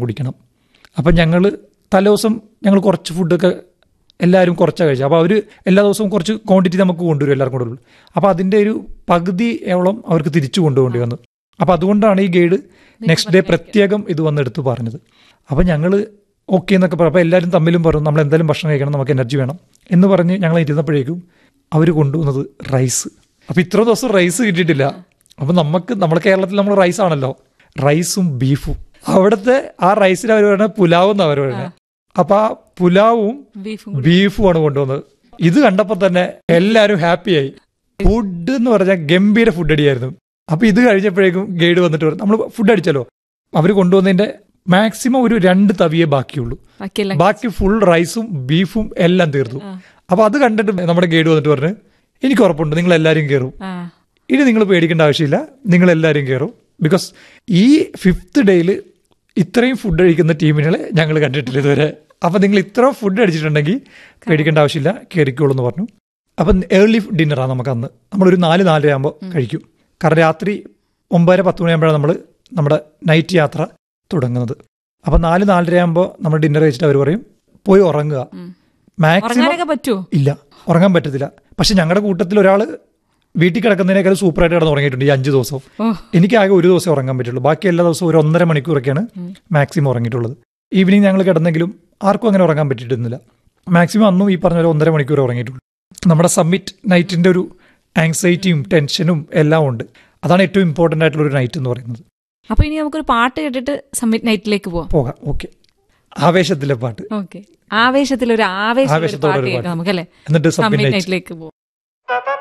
കുടിക്കണം അപ്പം ഞങ്ങൾ തലേദിവസം ഞങ്ങൾ കുറച്ച് ഫുഡൊക്കെ എല്ലാവരും കുറച്ചാണ് കഴിച്ചത് അപ്പോൾ അവർ എല്ലാ ദിവസവും കുറച്ച് ക്വാണ്ടിറ്റി നമുക്ക് കൊണ്ടുവരും എല്ലാവർക്കും കൊണ്ടുവരും അപ്പോൾ അതിൻ്റെ ഒരു പകുതിയോളം അവർക്ക് തിരിച്ചു കൊണ്ടുപോകേണ്ടി വന്നു അപ്പോൾ അതുകൊണ്ടാണ് ഈ ഗൈഡ് നെക്സ്റ്റ് ഡേ പ്രത്യേകം ഇത് വന്ന് എടുത്ത് പറഞ്ഞത് അപ്പോൾ ഞങ്ങൾ ഓക്കെ എന്നൊക്കെ പറഞ്ഞു അപ്പോൾ എല്ലാവരും തമ്മിലും പറഞ്ഞു നമ്മൾ എന്തായാലും ഭക്ഷണം കഴിക്കണം നമുക്ക് എനർജി വേണം എന്ന് പറഞ്ഞ് ഞങ്ങൾ ഇരുന്നപ്പോഴേക്കും അവർ കൊണ്ടുവന്നത് റൈസ് അപ്പോൾ ഇത്ര ദിവസം റൈസ് കിട്ടിയിട്ടില്ല അപ്പോൾ നമുക്ക് നമ്മുടെ കേരളത്തിൽ നമ്മൾ റൈസ് ആണല്ലോ റൈസും ബീഫും അവിടുത്തെ ആ റൈസിന് അവർ പറയുന്നത് പുലാവ് എന്നാണ് അവർ പറയുന്നത് അപ്പോൾ ആ പുലാവും ബീഫും ബീഫുമാണ് കൊണ്ടുവന്നത് ഇത് കണ്ടപ്പോൾ തന്നെ എല്ലാവരും ഹാപ്പിയായി ഫുഡ് എന്ന് പറഞ്ഞാൽ ഗംഭീര ഫുഡ് അടിയായിരുന്നു അപ്പൊ ഇത് കഴിഞ്ഞപ്പോഴേക്കും ഗൈഡ് വന്നിട്ട് പറഞ്ഞു നമ്മൾ ഫുഡ് അടിച്ചല്ലോ അവർ കൊണ്ടുവന്നതിന്റെ മാക്സിമം ഒരു രണ്ട് തവിയേ ബാക്കിയുള്ളൂ ബാക്കിയെല്ലാം ബാക്കി ഫുൾ റൈസും ബീഫും എല്ലാം തീർന്നു അപ്പൊ അത് കണ്ടിട്ട് നമ്മുടെ ഗൈഡ് വന്നിട്ട് പറഞ്ഞു എനിക്ക് ഉറപ്പുണ്ട് നിങ്ങൾ എല്ലാവരും കയറും ആ ഇനി നിങ്ങൾ പേടിക്കേണ്ട ആവശ്യമില്ല നിങ്ങൾ എല്ലാവരും കയറും ബിക്കോസ് ഈ ഫിഫ്ത്ത് ഡേയിൽ ഇത്രയും ഫുഡ് കഴിക്കുന്ന ടീമിനെ ഞങ്ങൾ കണ്ടിട്ടില്ല ഇതുവരെ അപ്പം നിങ്ങൾ ഇത്ര ഫുഡ് അടിച്ചിട്ടുണ്ടെങ്കിൽ പേടിക്കേണ്ട ആവശ്യമില്ല കയറിക്കോളൂ എന്ന് പറഞ്ഞു അപ്പം ഏർലി ഡിന്നറാണ് നമുക്ക് അന്ന് നമ്മളൊരു നാല് നാലര ആകുമ്പോൾ കഴിക്കും കാരണം രാത്രി ഒമ്പതര പത്ത് മണിയാകുമ്പോഴാണ് നമ്മൾ നമ്മുടെ നൈറ്റ് യാത്ര തുടങ്ങുന്നത് അപ്പം നാല് നാലര ആകുമ്പോൾ നമ്മൾ ഡിന്നർ കഴിച്ചിട്ട് അവർ പറയും പോയി ഉറങ്ങുക മാക്സിമം ഉറങ്ങാനൊക്കെ പറ്റുമോ ഇല്ല ഉറങ്ങാൻ പറ്റത്തില്ല പക്ഷെ ഞങ്ങളുടെ കൂട്ടത്തിൽ ഒരാൾ വീട്ടിൽ കിടക്കുന്നതിനേക്കാൾ സൂപ്പറായിട്ട് കിടന്ന് ഉറങ്ങിയിട്ടുണ്ട് ഈ അഞ്ച് ദിവസവും ഓ എനിക്ക് ആകെ ഒരു ദിവസം ഉറങ്ങാൻ പറ്റുള്ളൂ ബാക്കി എല്ലാ ദിവസവും ഒരു ഒന്നര മണിക്കൂറൊക്കെയാണ് മാക്സിമം ഉറങ്ങിയിട്ടുള്ളത് ഈവനിങ് ഞങ്ങൾ കിടന്നെങ്കിലും ആർക്കും അങ്ങനെ ഉറങ്ങാൻ പറ്റിയിട്ടൊന്നുമില്ല മാക്സിമം അന്നും ഈ പറഞ്ഞ പോലെ ഒന്നര മണിക്കൂർ ഉറങ്ങിയിട്ടുള്ളൂ നമ്മുടെ സബ്മിറ്റ് നൈറ്റിന്റെ ഒരു ആങ്സൈറ്റിയും ടെൻഷനും എല്ലാം ഉണ്ട് അതാണ് ഏറ്റവും ഇമ്പോർട്ടൻ്റ് ആയിട്ടുള്ള ഒരു നൈറ്റ് എന്ന് പറയുന്നത് അപ്പൊ ഇനി നമുക്കൊരു പാട്ട് കേട്ടിട്ട് സമ്മിറ്റ് നൈറ്റിലേക്ക് പോവാം പോകാം ഓക്കെ ആവേശത്തിലെ പാട്ട് ഓക്കെ ആവേശത്തിൽ ഒരു ആവേശം ആവേശത്തോടെ പാട്ട് ഒരു കേൾക്കാം പാട്ട്. നമുക്കല്ലേ എന്നിട്ട് സബ്മിറ്റ് സമ്മിറ്റ് നൈറ്റ് നൈറ്റിലേക്ക് പോവാം